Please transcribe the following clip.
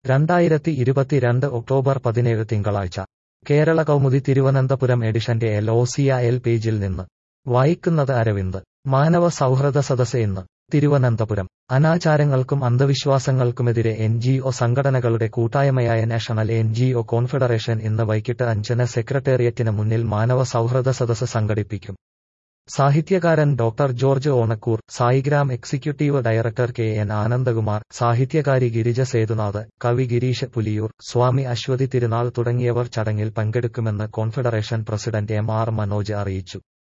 രണ്ടായിരത്തി ഇരുപത്തിരണ്ട് ഒക്ടോബർ പതിനേഴ് തിങ്കളാഴ്ച കേരള കൗമുദി തിരുവനന്തപുരം എഡിഷന്റെ എൽ ഒ സി എൽ പേജിൽ നിന്ന് വായിക്കുന്നത് അരവിന്ദ് മാനവ സൗഹൃദ സദസ് ഇന്ന് തിരുവനന്തപുരം അനാചാരങ്ങൾക്കും അന്ധവിശ്വാസങ്ങൾക്കുമെതിരെ എൻ ജി ഒ സംഘടനകളുടെ കൂട്ടായ്മയായ national N G O confederation ഇന്ന് വൈകിട്ട് അഞ്ചിന് സെക്രട്ടേറിയറ്റിന് മുന്നിൽ മാനവ സൗഹൃദ സദസ് സംഘടിപ്പിക്കും സാഹിത്യകാരൻ doctor George Onakkoor Saigram executive director K N Anandakumar സാഹിത്യകാരി ഗിരിജ സേതുനാഥ് കവി ഗിരീഷ് പുലിയൂർ സ്വാമി അശ്വതി തിരുനാൾ തുടങ്ങിയവർ ചടങ്ങിൽ പങ്കെടുക്കുമെന്ന് confederation president M R Manoj അറിയിച്ചു